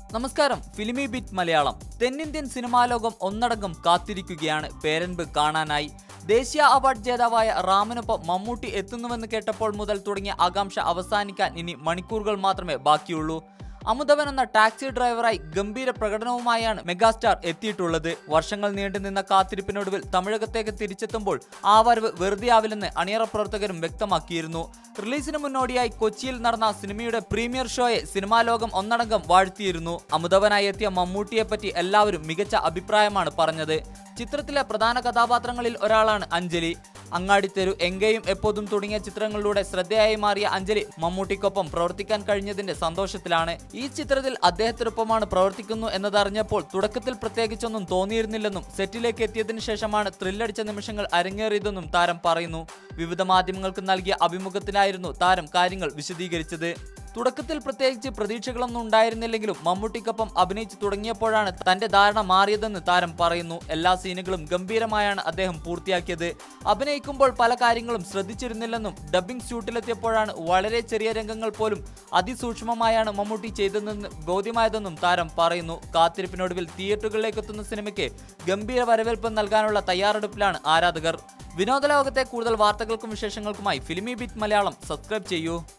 നമസ്കാരം ഫിലിമി ബിറ്റ് മലയാളം തെന്നിന്ത്യൻ സിനിമാ ലോകം ഒന്നടങ്കം കാത്തിരിക്കുകയാണ് പേരൻപ് കാണാനായി ദേശീയ അവാർഡ് ജേതാവായ റാമിനൊപ്പം മമ്മൂട്ടി എത്തുന്നുവെന്ന് കേട്ടപ്പോൾ മുതൽ തുടങ്ങിയ ആകാംക്ഷ അവസാനിക്കാൻ ഇനി മണിക്കൂറുകൾ മാത്രമേ ബാക്കിയുള്ളൂ അമുതവൻ എന്ന ടാക്സി ഡ്രൈവറായി ഗംഭീര പ്രകടനവുമായാണ് മെഗാസ്റ്റാർ എത്തിയിട്ടുള്ളത് വർഷങ്ങൾ നീണ്ടുനിന്ന കാത്തിരിപ്പിനൊടുവിൽ തമിഴകത്തേക്ക് തിരിച്ചെത്തുമ്പോൾ ആ വരവ് വെറുതെയാവില്ലെന്ന് അണിയറ പ്രവർത്തകരും വ്യക്തമാക്കിയിരുന്നു റിലീസിന് മുന്നോടിയായി കൊച്ചിയിൽ നടന്ന സിനിമയുടെ പ്രീമിയർ ഷോയെ സിനിമാ ലോകം ഒന്നടങ്കം വാഴ്ത്തിയിരുന്നു അമുതവനായി എത്തിയ മമ്മൂട്ടിയെ പറ്റി എല്ലാവരും മികച്ച അഭിപ്രായമാണ് പറഞ്ഞത് ചിത്രത്തിലെ പ്രധാന കഥാപാത്രങ്ങളിൽ ഒരാളാണ് അഞ്ജലി അങ്ങാടിത്തെരു എങ്കയും എപ്പോതും തുടങ്ങിയ ചിത്രങ്ങളിലൂടെ ശ്രദ്ധയായി മാറിയ അഞ്ജലി മമ്മൂട്ടിക്കൊപ്പം പ്രവർത്തിക്കാൻ കഴിഞ്ഞതിന്റെ സന്തോഷത്തിലാണ് ഈ ചിത്രത്തിൽ അദ്ദേഹത്തിനൊപ്പമാണ് പ്രവർത്തിക്കുന്നു എന്നതറിഞ്ഞപ്പോൾ തുടക്കത്തിൽ പ്രത്യേകിച്ചൊന്നും തോന്നിയിരുന്നില്ലെന്നും സെറ്റിലേക്ക് എത്തിയതിനു ശേഷമാണ് ത്രില്ലടിച്ച നിമിഷങ്ങൾ അരങ്ങേറിയതെന്നും താരം പറയുന്നു വിവിധ മാധ്യമങ്ങൾക്ക് നൽകിയ അഭിമുഖത്തിലായിരുന്നു താരം കാര്യങ്ങൾ വിശദീകരിച്ചത് തുടക്കത്തിൽ പ്രത്യേകിച്ച് പ്രതീക്ഷകളൊന്നും ഉണ്ടായിരുന്നില്ലെങ്കിലും മമ്മൂട്ടിക്കൊപ്പം അഭിനയിച്ചു തുടങ്ങിയപ്പോഴാണ് തന്റെ ധാരണ മാറിയതെന്ന് താരം പറയുന്നു എല്ലാ സീനുകളും ഗംഭീരമായാണ് അദ്ദേഹം പൂർത്തിയാക്കിയത് അഭിനയിക്കുമ്പോൾ പല കാര്യങ്ങളും ശ്രദ്ധിച്ചിരുന്നില്ലെന്നും ഡബ്ബിംഗ് ഷൂട്ടിലെത്തിയപ്പോഴാണ് വളരെ ചെറിയ രംഗങ്ങൾ പോലും അതിസൂക്ഷ്മമായാണ് മമ്മൂട്ടി ചെയ്തതെന്ന് ബോധ്യമായതെന്നും താരം പറയുന്നു കാത്തിരിപ്പിനൊടുവിൽ തിയേറ്ററുകളിലേക്ക് എത്തുന്ന സിനിമയ്ക്ക് ഗംഭീര വരവേൽപ്പ് നൽകാനുള്ള തയ്യാറെടുപ്പിലാണ് ആരാധകർ വിനോദലോകത്തെ കൂടുതൽ വാർത്തകൾക്കും വിശേഷങ്ങൾക്കുമായി ഫിലിമി ബിറ്റ് മലയാളം സബ്സ്ക്രൈബ് ചെയ്യൂ